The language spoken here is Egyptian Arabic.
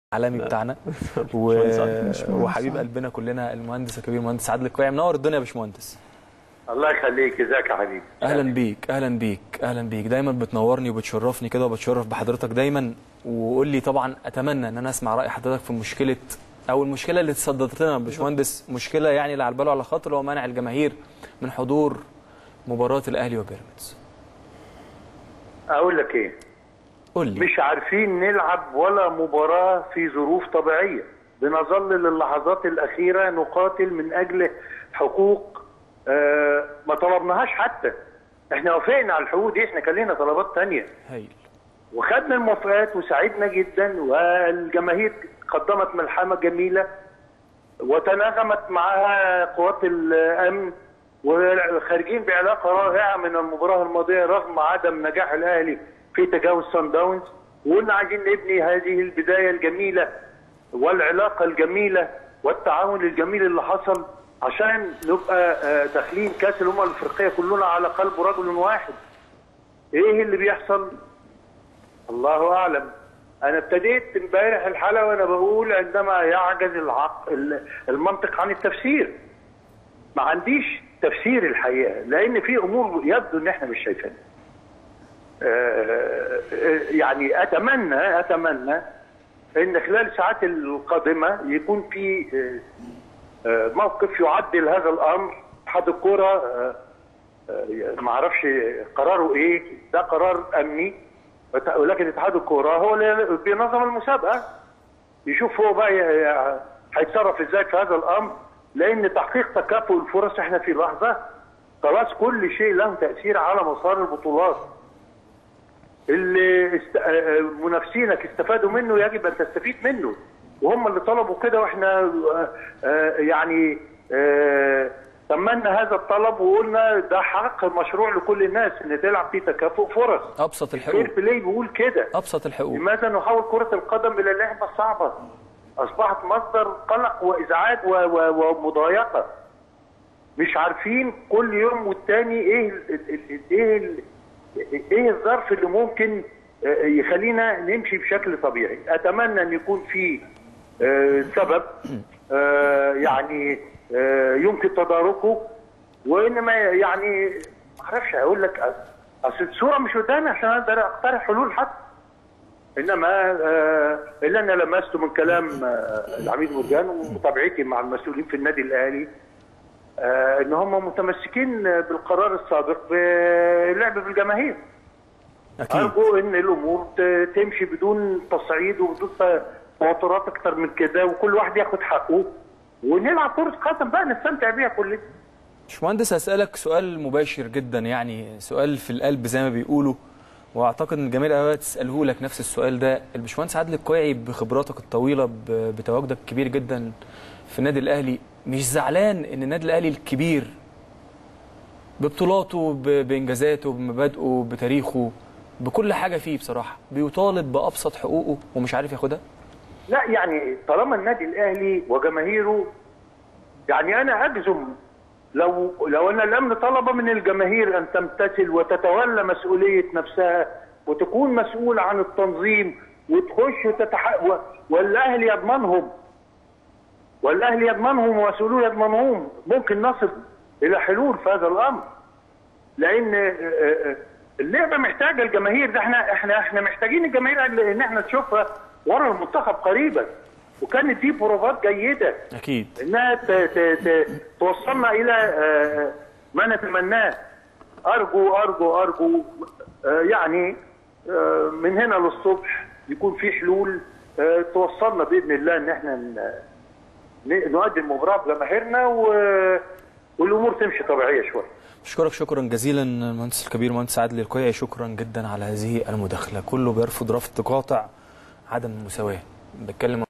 العالمي بتاعنا و... وحبيب قلبنا كلنا المهندس الكبير المهندس عادل القيعي منور الدنيا يا باشمهندس الله يخليك ازيك يا حبيبي اهلا بيك اهلا بيك اهلا بيك دايما بتنورني وبتشرفني كده وبتشرف بحضرتك دايما وقول لي طبعا اتمنى ان انا اسمع راي حضرتك في مشكله او المشكله اللي تصدرت لنا يا باشمهندس مشكله يعني اللي على البال وعلى خاطر هو منع الجماهير من حضور مباراه الاهلي وبيراميدز اقول لك ايه قول لي مش عارفين نلعب ولا مباراة في ظروف طبيعية بنظل للحظات الأخيرة نقاتل من أجل حقوق آه ما طلبناهاش حتى احنا وافقنا على الحقوق دي احنا كان لنا طلبات تانية هايل وخدنا الموافقات وسعدنا جدا والجماهير قدمت ملحمة جميلة وتناغمت معها قوات الأمن وخارجين بعلاقة رائعة من المباراة الماضية رغم عدم نجاح الأهلي في تجاوز سان داونز وقلنا عايزين نبني هذه البدايه الجميله والعلاقه الجميله والتعاون الجميل اللي حصل عشان نبقى داخلين كاس الامم الافريقيه كلنا على قلب رجل واحد. ايه اللي بيحصل؟ الله اعلم. انا ابتديت امبارح الحلقه وانا بقول عندما يعجز العقل المنطق عن التفسير. ما عنديش تفسير الحقيقه لان في امور يبدو ان احنا مش شايفينها. يعني اتمنى اتمنى ان خلال الساعات القادمه يكون في موقف يعدل هذا الامر اتحاد الكوره ما اعرفش قراره ايه ده قرار امني ولكن اتحاد الكوره هو اللي بينظم المسابقه يشوف هو بقى هيتصرف ازاي في هذا الامر لان تحقيق تكافؤ الفرص احنا في لحظه خلاص كل شيء له تاثير على مسار البطولات اللي است... منافسينك استفادوا منه يجب ان تستفيد منه وهم اللي طلبوا كده واحنا يعني تمنا هذا الطلب وقلنا ده حق مشروع لكل الناس ان تلعب فيه تكافؤ فرص ابسط الحقوق فير بلاي بيقول كده ابسط الحقوق لماذا نحول كره القدم الى لعبه صعبه اصبحت مصدر قلق وازعاج و... و... ومضايقه مش عارفين كل يوم والتاني ايه ال... ايه ال... ايه الظرف اللي ممكن يخلينا نمشي بشكل طبيعي اتمنى ان يكون في سبب يعني يمكن تداركه وانما يعني ما اعرفش اقول لك اصل الصوره مش قدامي عشان اقدر اقترح حلول حتى انما اللي انا لمسته من كلام العميد مرجان ومتابعتي مع المسؤولين في النادي الاهلي آه ان هم متمسكين بالقرار السابق باللعب بالجماهير اكيد ارجو ان الامور تمشي بدون تصعيد وبدون توترات اكتر من كده وكل واحد ياخد حقه ونلعب كره قدم بقى نستمتع بيها كلنا باشمهندس هسالك سؤال مباشر جدا يعني سؤال في القلب زي ما بيقولوا واعتقد ان الجماهير الاهلاويه تساله لك نفس السؤال ده الباشمهندس عادل القيعي بخبراتك الطويله بتواجدك الكبير جدا في النادي الاهلي مش زعلان ان النادي الاهلي الكبير ببطولاته بانجازاته بمبادئه بتاريخه بكل حاجه فيه بصراحه بيطالب بابسط حقوقه ومش عارف ياخدها لا يعني طالما النادي الاهلي وجماهيره يعني انا اجزم لو لو ان الامن طلب من الجماهير ان تمتثل وتتولى مسؤوليه نفسها وتكون مسؤول عن التنظيم وتخش وتتحقق والاهلي يضمنهم والاهلي يضمنهم ومسؤولون يضمنهم ممكن نصل الى حلول في هذا الامر لان اللعبه محتاجه الجماهير ده احنا احنا احنا محتاجين الجماهير ان احنا نشوفها ورا المنتخب قريبا وكانت دي بروفات جيده اكيد انها ت ت ت توصلنا الى ما نتمناه ارجو ارجو ارجو يعني من هنا للصبح يكون في حلول توصلنا باذن الله ان احنا نؤدي المباراه بجماهيرنا و... والامور تمشي طبيعيه شويه. اشكرك شكرا جزيلا المهندس الكبير المهندس عادل القيعي شكرا جدا على هذه المداخله كله بيرفض رفض قاطع عدم المساواه بتكلم